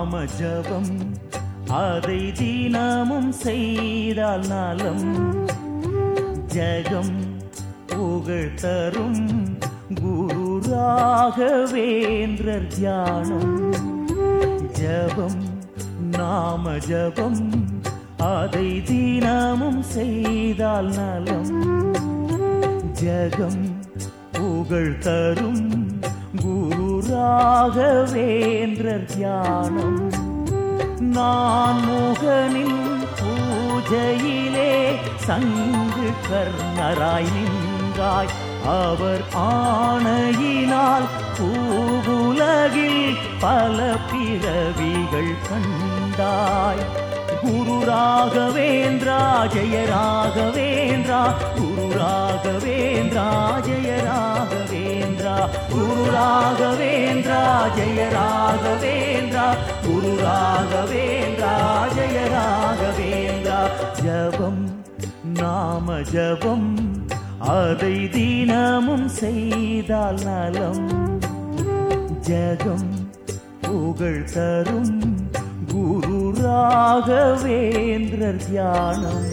நாம ஜபம் அதை தினமும் செய்தால் நலம் ஜெகம் புகழ் தரும் குரு ராகவேந்திரர் தியானம் ஜபம் நாம ஜபம் அதை தினமும் செய்தால் நலம் ஜெகம் புகழ் தரும் குரு ராகவேந்திரர் தியானம் நான் முகனின் பூஜையிலே சங்கு கர்ணராய் நின்றாய் அவர் ஆணையினால் பூவுலகில் பல பிறவிகள் கண்டாய் குரு ராகவேந்திரா ஜெய ராகவேந்திரா குரு ராகவேந்திரா ஜெய ராகவேந்திரா குரு ராகவேந்திரா ஜெய ராகவேந்திரா குரு ராகவேந்திரா ஜெய ராகவேந்திரா ஜபம் நாம ஜபம் அதை தினமும் செய்தால் நலம் ஜெகம் புகழ் தரும் குரு ராகவேந்திரர் தியானம்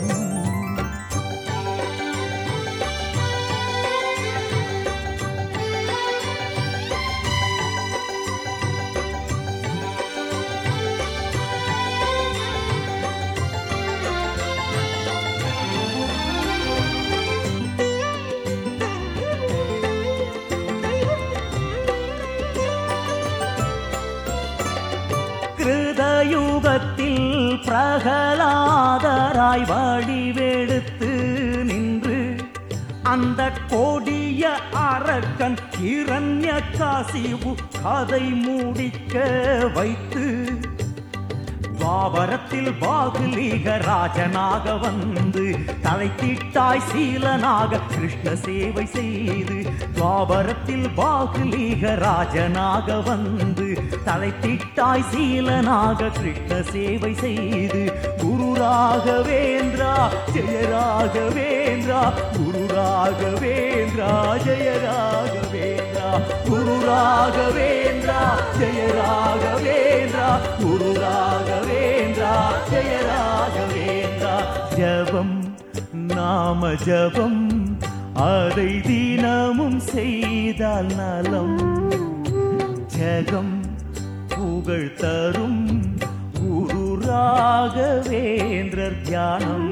கிருதயுகத்தில் பிரகலாதராய் வடிவெடுத்து நின்று அந்த கொடிய அரக்கன் இரண்ய காசிவு கதை முடிக்க வைத்து துவாபரத்தில் பாகுலீக ராஜனாக வந்து தலை தீட்டாய் சீலனாக கிருஷ்ண சேவை செய்து துவாபரத்தில் பாகுலீக ராஜனாக வந்து தலை தீட்டாய் சீலனாக கிருஷ்ண சேவை செய்து குரு ராகவேந்திரா ஜெய ராகவேந்திரா குரு ராகவேந்திரா ஜெய ராகவேந்திரா குரு ராகவேந்திரா ஜெய ராகவேந்திரா குரு ராகவேந்திரா ஜெய ராகவேந்திரா ஜபம் நாம ஜபம் அதை தினமும் செய்தால் நலம் ஜெகம் புகழ் தரும் குரு ராகவேந்திரர் தியானம்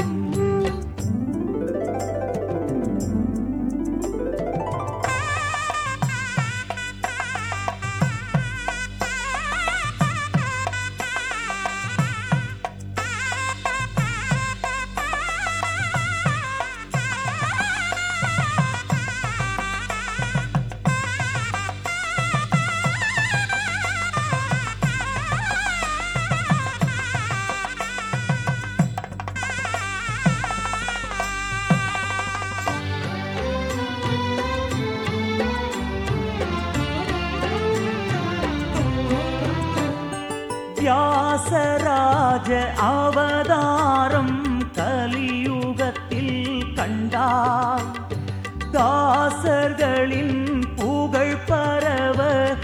வியாசராஜ அவதாரம் கலியுகத்தில் கண்டார் தாசர்களின் புகழ் பரவ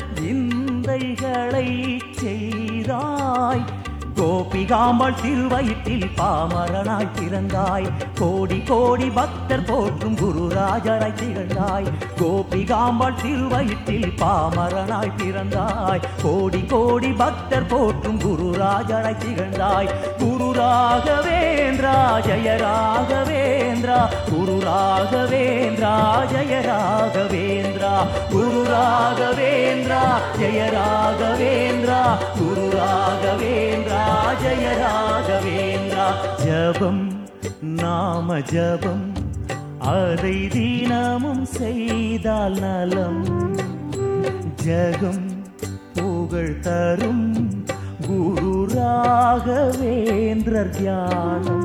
விந்தைகளை செய்தாய் கோபிகாம்பாள் திருவயிற்றில் பாமரனாய் பிறந்தாய் கோடி கோடி பக்தர் போற்றும் குருராஜராய் திகழ்ந்தாய் கோபிகாம்பாள் திருவயிற்றில் பாமரனாய் பிறந்தாய் கோடி கோடி பக்தர் போற்றும் குருராஜராய் திகழ்ந்தாய் குரு ராகவேந்திரா ஜெய ராகவேந்திரா குரு ராகவேந்திரா ஜெய ராகவேந்திரா குரு ராகவேந்திரா ஜெய ராகவேந்திரா குரு ராகவேந்திரா ஜெய ராகவேந்திரா ஜபம் நாம ஜபம் அதை தினமும் செய்தால் நலம் ஜகம் புகழ் தரும் குரு ராகவேந்திரர் தியானம்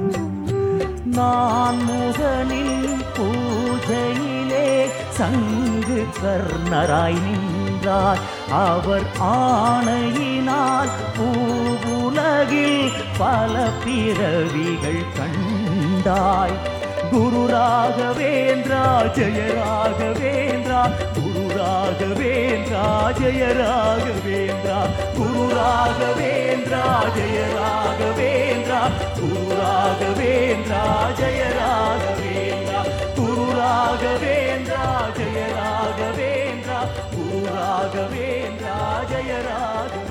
நான் முகனில் பூஜையிலே சங்கு கர்ணராய் நின்றார் அவர் ஆணையினால் பூவுலகில் பல பிறவிகள் கண்டாய் குரு ராகவேந்திரா ஜெய ராகவேந்திரா குரு ராகவேந்திரா ஜெய ராகவேந்திரா குரு ராகவேந்திரா ஜெய ராகவேந்திரா குரு ராகவேந்திரா ஜெய ராகவேந்திரா குரு ராகவேந்திரா ஜெய ராகவேந்திரா குரு ராகவேந்திரா ஜெய ராகவேந்திரா